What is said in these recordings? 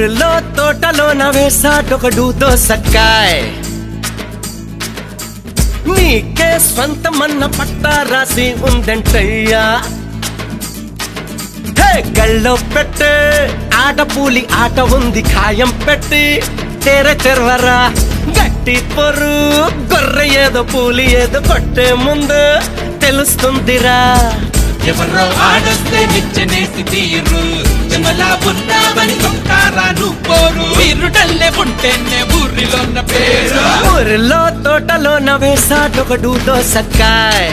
ఊరిలో తోటలోన వేసాడొకడు దోసకాయ్ నీకే స్వంతమన్న పట్టా రాసి ఉందంటయ్యా హే గళ్ళో పెట్టే ఆటపూలి ఆట ఉంది ఖాయం పెట్టి తెర తెరవరా గట్టి పొరు గొర్రె ఏదో పూలి ఏదో కొట్టే ముందు తెలుస్తుందిరా ఎవరో ఆడొస్తే నిచ్చనేసి తీరు జమలా ఉన్నావని కొంటారా నువ్వు పోరు వీరుడల్లే ఉంటేనే ఊరిలోన్న పేరు ఊరిలో తోటలోన వేసాడొకడు దోసకాయ్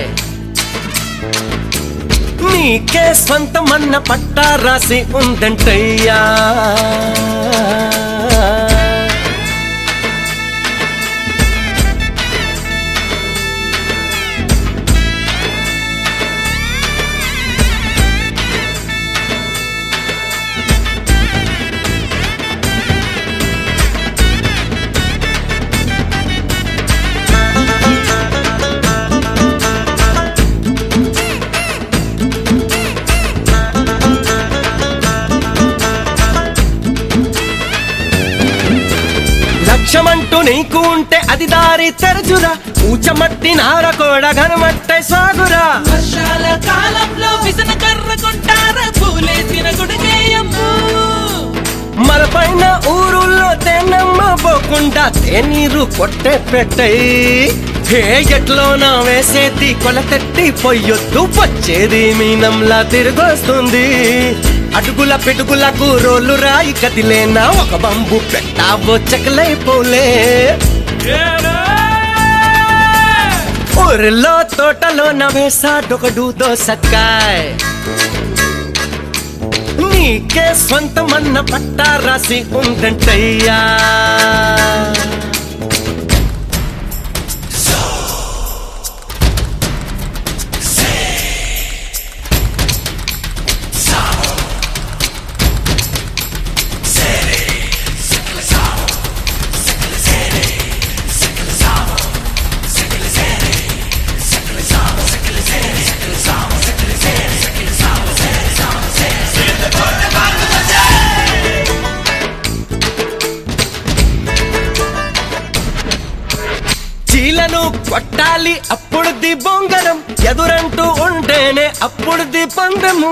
నీకే స్వంతమన్న పట్టా రాసి ఉందంటయ్యా లక్ష్యమంటూ నీకు ఉంటే అది దారి తెరచురా ఊచమట్టి నార కూడా గనమట్టై సాగురా వర్షాల కాలంలో విసన కర్ర కొంటారా పూలేసిన గుడికేయమ్ము మన పైన ఊరుల్లో తేనమ్మ పోకుండా తేనీరు కొట్టే పెట్టయి హే ఎట్లోనా వేసేది కొలతెట్టి పొయ్యొద్దు వచ్చేది మీనంలా తిరిగొస్తుంది అడుగుల పిడుగులకు రోలు రాయి కదిలేనా ఒక బంబు పెట్టావో చెక్కలైపోలే ఊరిలో తోటలోన వేసాడొకడు దోసకాయ్ నీకే స్వంతమన్న పట్టా రాసి ఉందంటయ్యా చీలను కొట్టాలి అప్పుడుది బొంగరం ఎదురంటూ ఉంటేనే అప్పుడుది పందము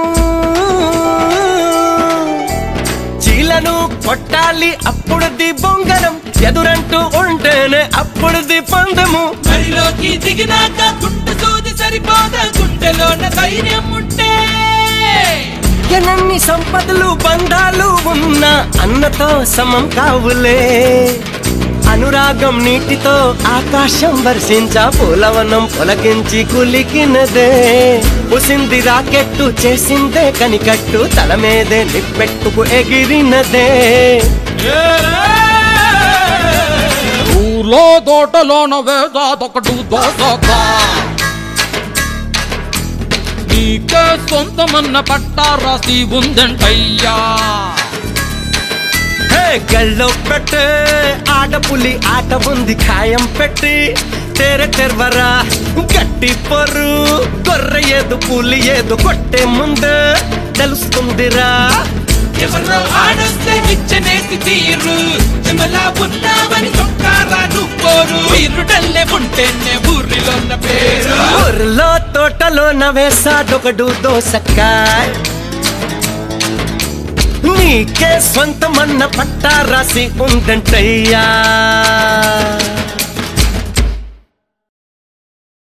చీలను కొట్టాలి అప్పుడుది బొంగరం ఎదురంటూ ఉంటేనే అప్పుడుది పందము బరిలోకి దిగినాక గుండె సూది సరిపోదా గుండెలోన ధైర్యం ఉంటే ఎనన్ని సంపదలు బంధాలు ఉన్నా అన్నతో సమం కావులే అనురాగం నీటితో ఆకాశం వర్షించ పూలవనం పొలకించి కులికినదే పుసింది రాకెట్టు చేసిందే కనికట్టు తల మీదే నిప్పెట్టుకు ఎగిరినదే ఊర్లో తోటలోన వేసాదొకడు దోసకా నీకే సొంతమన్న పట్టా రాసి ఉందంటయ్యా హే గల్లో పెట్టే ఆడపులి ఆట ఉంది ఖాయం పెట్టి తెర తెరవరా గట్టి పొరు గొర్రె ఏదు పులి ఏదు కొట్టే ముందు తెలుస్తుందిరా ఎవరో ఆడొస్తే నిచ్చనేసి తీరు జమలా ఉన్నావని కొంటారా నువ్వు పోరు వీరుడల్లే ఉంటేనే ఊరిలోన్న పేరు ఊర్లో తోటలోన వేసాడొకడు దోసకాయ్ నీకే స్వంతమన్న పట్టా రాసి ఉందంటయ్యా